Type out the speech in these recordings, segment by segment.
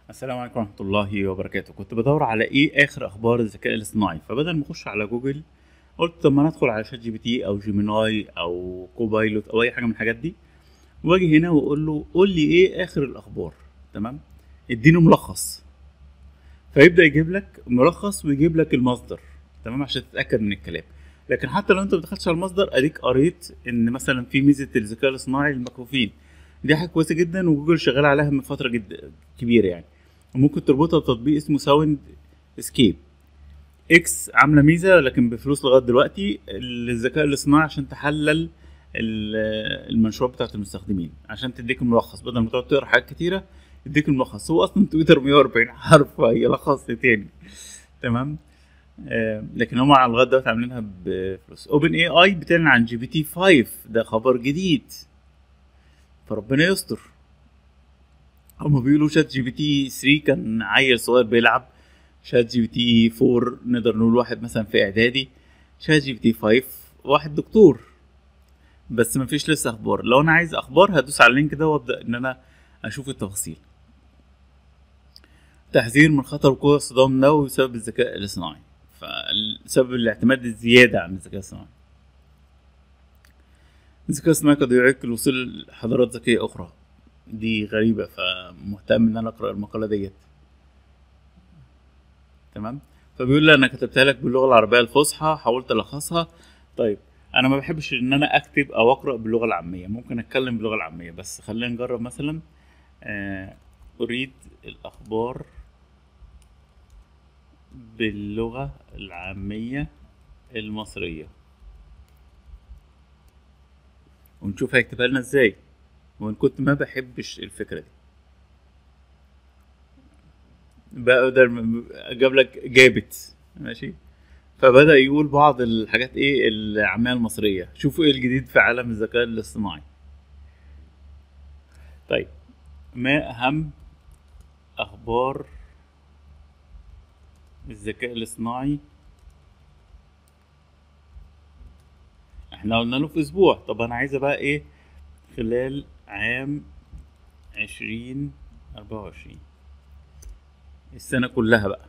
السلام عليكم ورحمة الله وبركاته كنت بدور على ايه اخر اخبار الذكاء الاصطناعي فبدل ما اخش على جوجل قلت طب ما انا ادخل على شات جي بي تي او جيميناي او كوبايلوت او اي حاجة من الحاجات دي واجي هنا واقول له قول لي ايه اخر الاخبار تمام اديله ملخص فيبدأ يجيب لك ملخص ويجيب لك المصدر تمام عشان تتأكد من الكلام لكن حتى لو انت ما دخلتش على المصدر اديك قريت ان مثلا في ميزة الذكاء الاصطناعي المكفوفين دي حاجة كويسة جدا وجوجل شغال عليها من فترة جدا كبيرة يعني وممكن تربطها بتطبيق اسمه ساوند اسكيب اكس عامله ميزه لكن بفلوس لغايه دلوقتي للذكاء الاصطناعي عشان تحلل ال- المنشورات بتاعت المستخدمين عشان تديك الملخص بدل ما تقعد تقرا حاجات كتيره يديك الملخص هو اصلا تويتر 140 حرف يلخص تاني تمام آه لكن هم لغايه دلوقتي عاملينها بفلوس اوبن اي اي بتعلن عن جي بي تي 5 ده خبر جديد فربنا يستر هما بيقولوا شات جي بي تي 3 كان عيل صغير بيلعب شات جي بي تي 4 نقدر نقول واحد مثلا في اعدادي شات جي بي تي 5 واحد دكتور بس مفيش لسه اخبار لو انا عايز اخبار هدوس على اللينك ده وابدا ان انا اشوف التفاصيل تحذير من خطر وقوع الصدام النووي بسبب الذكاء الاصطناعي فسبب الاعتماد الزيادة عن الذكاء الاصطناعي الذكاء الاصطناعي قد يعيق الوصول لحضارات ذكية أخرى دي غريبة فمهتم إن أنا أقرأ المقالة ديت تمام فبيقول لي أنا كتبتها لك باللغة العربية الفصحى حاولت ألخصها طيب أنا ما بحبش إن أنا أكتب أو أقرأ باللغة العامية ممكن أتكلم باللغة العامية بس خلينا نجرب مثلا آه، أريد الأخبار باللغة العامية المصرية ونشوف هيكتبها لنا ازاي وان كنت ما بحبش الفكرة دي بقى بدل ما- جاب لك جابت ماشي فبدأ يقول بعض الحاجات ايه العامية المصرية شوفوا ايه الجديد في عالم الذكاء الاصطناعي طيب ما أهم أخبار الذكاء الاصطناعي احنا قلنا له في اسبوع طب انا عايزه بقى ايه خلال عام عشرين اربعة وعشرين السنة كلها بقى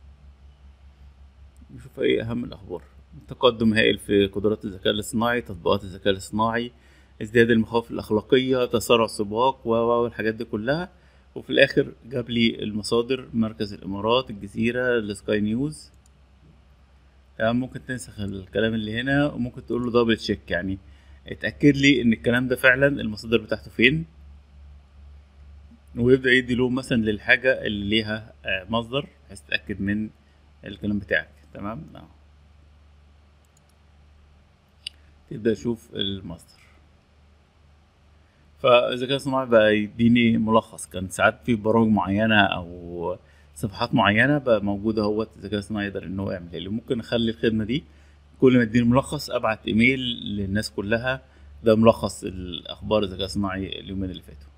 نشوف ايه اهم الاخبار تقدم هائل في قدرات الذكاء الاصطناعي تطبيقات الذكاء الاصطناعي ازدياد المخاوف الاخلاقية تسارع السباق و و والحاجات دي كلها وفي الاخر جاب لي المصادر مركز الامارات الجزيرة السكاي نيوز تمام ممكن تنسخ الكلام اللي هنا وممكن تقول له دبل تشيك يعني اتاكد لي ان الكلام ده فعلا المصادر بتاعته فين ويبدا يدي له مثلا للحاجه اللي ليها آه، مصدر بحيث تتاكد من الكلام بتاعك تمام اه تبدا تشوف المصدر فالذكاء الصناعي بقى يديني ملخص كان ساعات في برامج معينه او صفحات معينه بقى موجوده هو الذكاء الصناعي يقدر ان هو يعملها لي ممكن اخلي الخدمه دي كل ما يديني ملخص ابعت ايميل للناس كلها ده ملخص الاخبار الذكاء الصناعي اليومين اللي فاتوا